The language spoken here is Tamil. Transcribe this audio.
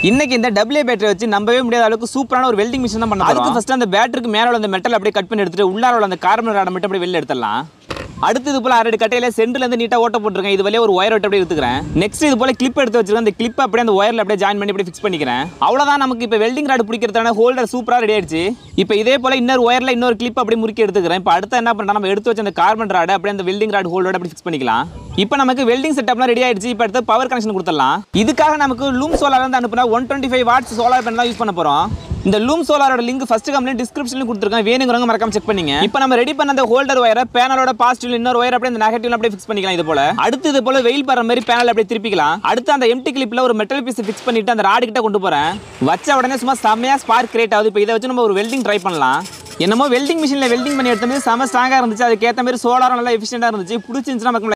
இன்னைக்கு இந்த டபிள்யூ பேட்டரி வச்சு நம்பவே முடியாத அளவுக்கு சூப்பரான ஒரு வெல்டிங் மிஷின் தான் பண்ண அதுக்கு ஃபர்ஸ்ட் அந்த பேட்டரிக்கு மேல உள்ள அந்த மெட்டல் அப்படியே கட் பண்ணி எடுத்துட்டு உள்ளார உள்ள அந்த கார்பன் ராடை மட்டும் அப்படியே வெளில எடுத்துடலாம் அடுத்து இது போல அரடி கட்டையில சென்டர்ல இருந்து நீட்டா ஓட்ட போட்டிருக்கேன் இது வழியா ஒரு ஒயர் விட்டு அப்படியே எடுத்துக்கிறேன் நெக்ஸ்ட் இது போல கிளிப் எடுத்து வச்சிருக்கேன் அந்த கிளிப் அப்படியே அந்த ஒயர்ல அப்படியே ஜாயின் பண்ணி அப்படியே ஃபிக்ஸ் பண்ணிக்கிறேன் அவ்வளவுதான் நமக்கு இப்போ வெல்டிங் ராடு பிடிக்கிறதான ஹோல்டர் சூப்பரா ரெடி ஆயிடுச்சு இப்போ இதே போல இன்னொரு ஒயர்ல இன்னொரு கிளிப் அப்படியே முறுக்கி எடுத்துக்கிறேன் இப்போ அடுத்து என்ன பண்றோம் நம்ம எடுத்து வச்ச அந்த கார்பன் ராடு அப்படியே அந்த வெல்டிங் ராடு ஹோல்டர் அப்படி ஃபிக்ஸ் பண்ணிக்கலாம் இப்போ நமக்கு வெல்டிங் செட்டப்லாம் ரெடி ஆயிடுச்சு இப்போ அடுத்து பவர் கனெக்ஷன் கொடுத்துடலாம் இதுக்காக நமக்கு லூம் சோலார் வந்து அனுப்புனா one twenty five watts solar panel தான் யூஸ் பண்ண போறோம் இந்த லூம் சோலாரோட லிங்க் ஃபர்ஸ்ட் கம்ப்ளைண்ட் டிஸ்கிரிப்ஷன்ல கொடுத்துருக்கேன் வேணுங்கிறவங்க மறக்காம செக் பண்ணீங்க இப்போ நம்ம ரெடி பண்ண அந்த ஹோல்டர் ஒயரை பேனலோட பாசிட்டிவ் இன்னொரு ஒயர் அப்படியே இந்த நெகட்டிவ் அப்படியே ஃபிக்ஸ் பண்ணிக்கலாம் இது போல அடுத்து இது போல வெயில் படுற மாதிரி பேனல் அப்படியே திருப்பிக்கலாம் அடுத்து அந்த எம்டி கிளிப்ல ஒரு மெட்டல் பீஸ் ஃபிக்ஸ் பண்ணிட்டு அந்த ராடு கிட்ட கொண்டு போறேன் வச்ச உடனே சும்மா செம்மையா ஸ்பார்க் கிரியேட் ஆகுது இப்போ இதை வச்சு நம்ம ஒரு வெல்டிங் ட்ரை பண்ணலாம் என்னமோ வெல்டிங் மிஷினில் வெல்டிங் பண்ணி எடுத்தது செம ஸ்ட்ராங்காக இருந்துச்சு அதுக்கேற்ற மாதிரி சோலாரும் நல்லா எஃபிஷியண்டாக இருந்துச்சு பிடிச்சிருந்துச்சுன்னா நமக்கு